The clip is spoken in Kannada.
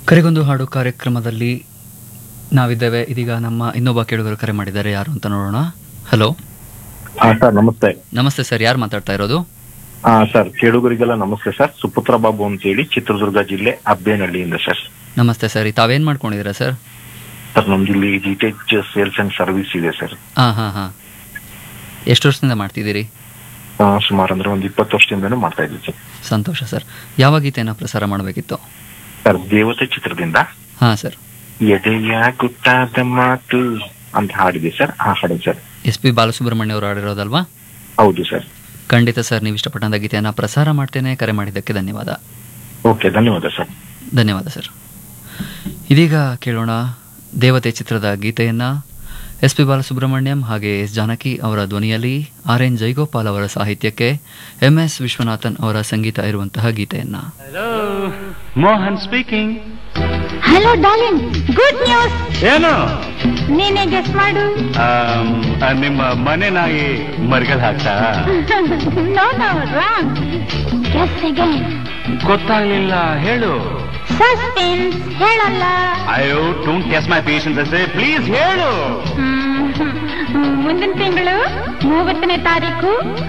ಕರೆಗೊಂದು ಹಾಡು ಕಾರ್ಯಕ್ರಮದಲ್ಲಿ ನಾವಿದ್ದೇವೆ ಇದೀಗ ನಮ್ಮ ಇನ್ನೊಬ್ಬ ಕೇಳುಗರು ಕರೆ ಮಾಡಿದ್ದಾರೆ ಯಾರು ಅಂತ ನೋಡೋಣ ಹಲೋ ಹಾ ಸರ್ ನಮಸ್ತೆ ನಮಸ್ತೆ ಸರ್ ಯಾರು ಮಾತಾಡ್ತಾ ಇರೋದು ಹಾ ಸರ್ ಕೇಳುಗರಿಗೆಲ್ಲ ನಮಸ್ತೆ ಸರ್ ಸುಪುತ್ರ ಬಾಬು ಅಂತೇಳಿ ಚಿತ್ರದುರ್ಗ ಜಿಲ್ಲೆ ಅಬ್ಬೇನಹಳ್ಳಿಯಿಂದ ಸರ್ ನಮಸ್ತೆ ಸರ್ ತಾವೇನ್ ಮಾಡ್ಕೊಂಡಿದ್ದೀರಾ ಸರ್ ಸರ್ ನಮ್ದು ಇಲ್ಲಿ ಡಿಟೇಚ್ ಸೇಲ್ಸ್ ಅಂಡ್ ಸರ್ವಿಸ್ ಇದೆ ಸರ್ ಹಾಂ ಹಾಂ ಹಾಂ ಎಷ್ಟು ವರ್ಷದಿಂದ ಮಾಡ್ತಿದ್ದೀರಿ ಆ, ಸುಮಾರು ಅಂದ್ರೆ ಒಂದು ಇಪ್ಪತ್ತು ವರ್ಷದಿಂದನೂ ಮಾಡ್ತಾ ಇದ್ದೀವಿ ಸರ್ ಸಂತೋಷ ಸರ್ ಯಾವ ಗೀತೆಯನ್ನು ಪ್ರಸಾರ ಮಾಡಬೇಕಿತ್ತು ಸರ್ ದೇವತೆ ಚಿತ್ರದಿಂದ ಹಾಂ ಸರ್ ಎದೆಯ ಗುಟ್ಟಾದ ಮಾತು ಅಂತ ಹಾಡಿದೆ ಸರ್ ಆ ಹಾಡು ಸರ್ ಎಸ್ ಪಿ ಬಾಲಸುಬ್ರಹ್ಮಣ್ಯ ಅವರು ಆಡಿರೋದಲ್ವಾ ಹೌದು ಸರ್ ಖಂಡಿತ ಸರ್ ನೀವು ಇಷ್ಟಪಟ್ಟಂಥ ಗೀತೆಯನ್ನು ಪ್ರಸಾರ ಮಾಡ್ತೇನೆ ಕರೆ ಮಾಡಿದ್ದಕ್ಕೆ ಧನ್ಯವಾದ ಓಕೆ ಧನ್ಯವಾದ ಸರ್ ಧನ್ಯವಾದ ಸರ್ ಇದೀಗ ಕೇಳೋಣ ದೇವತೆ ಚಿತ್ರದ ಗೀತೆಯನ್ನ ಎಸ್ ಪಿ ಬಾಲಸುಬ್ರಹ್ಮಣ್ಯಂ ಹಾಗೆ ಎಸ್ ಜಾನಕಿ ಅವರ ಧ್ವನಿಯಲ್ಲಿ ಆರ್ ಎನ್ ಜೈಗೋಪಾಲ್ ಅವರ ಸಾಹಿತ್ಯಕ್ಕೆ ಎಂ ಎಸ್ ವಿಶ್ವನಾಥನ್ ಅವರ ಸಂಗೀತ ಇರುವಂತಹ ಗೀತೆಯನ್ನ hello Mohan speaking hello darling good news ಏನು ನೀನೇ ಗೆಸ್ ಮಾಡು ಆಮ್, ಆ, ನಿಮ್ಮ ಮನೆ ನಾಯಿ ಮರ್ಗಲ್ ಹಾಕ್ತಾ no no wrong guess again ಗೊತ್ತಾಗ್ಲಿಲ್ಲ ಹೇಳು ಸಸ್ಪೆನ್ಸ್ ಹೇಳಲ್ಲ ಅಯ್ಯೋ ಡೋಂಟ್ ಟೆಸ್ಟ್ ಮೈ ಪೇಷನ್ಸ್ ಅಸೆ ಪ್ಲೀಸ್ ಹೇಳು ಹ್ಮ್, ಮುಂದಿನ ತಿಂಗಳು ಮೂವತ್ತನೇ ತಾರೀಕು